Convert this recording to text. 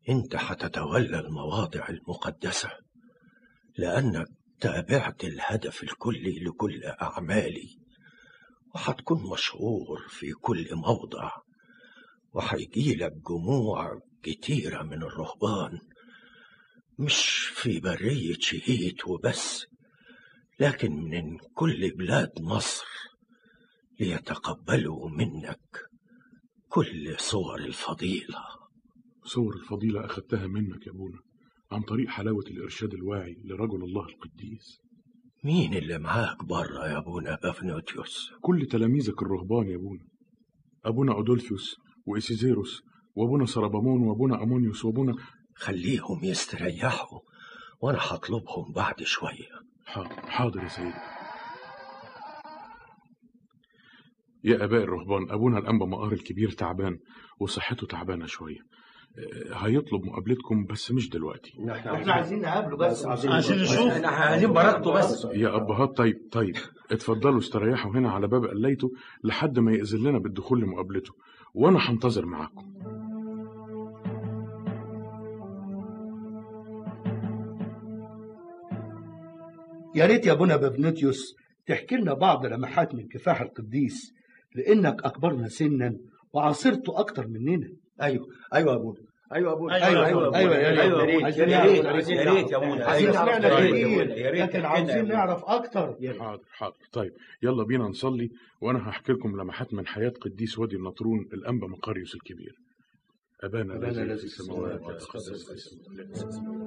انت هتتولى المواضع المقدسة لأنك تابعت الهدف الكلي لكل أعمالي وهتكون مشهور في كل موضع وهيجيلك جموع كتيرة من الرهبان مش في برية شهيت وبس لكن من كل بلاد مصر ليتقبلوا منك كل صور الفضيلة صور الفضيلة أخذتها منك يا أبونا عن طريق حلاوة الإرشاد الواعي لرجل الله القديس مين اللي معاك بره يا أبونا بافنوتيوس كل تلاميذك الرهبان يا أبونا أبونا أودولفيوس وإيسيزيروس وأبونا سربامون وأبونا أمونيوس وأبونا خليهم يستريحوا وأنا هطلبهم بعد شوية حاضر حاضر يا سيدي يا آباء الرهبان أبونا الأنبا مقار الكبير تعبان وصحته تعبانة شوية آه، هيطلب مقابلتكم بس مش دلوقتي احنا عايزين نقابله بس عشان نشوف. احنا عايزين بركته بس يا أبهات طيب طيب اتفضلوا استريحوا هنا على باب قليته لحد ما يأذن لنا بالدخول لمقابلته وأنا هنتظر معاكم يا ريت يا ابونا بابنوتيوس تحكي لنا بعض لمحات من كفاح القديس لانك اكبرنا سنا وعاصرته اكتر مننا ايوه ايوه يا ابونا ايوه يا ابونا أيوة، أيوة، أيوة، يا ريت، ايوه يا ريت، عايزين يا ريت، نعرف، يا يا ريت يا ابونا عايزين عايزين نعرف سمعنا كتير يا كتير ابونا يا ريت لكن تحكي لنا عاوزين يا ابونا. نعرف اكتر حاضر حاضر طيب يلا بينا نصلي وأنا هحكي لكم لمحات من حياة قديس وادي النطرون الأنبا مقاريوس الكبير أبانا أبانا الذي الذي في في السماوات السماوات يتقدس اسمك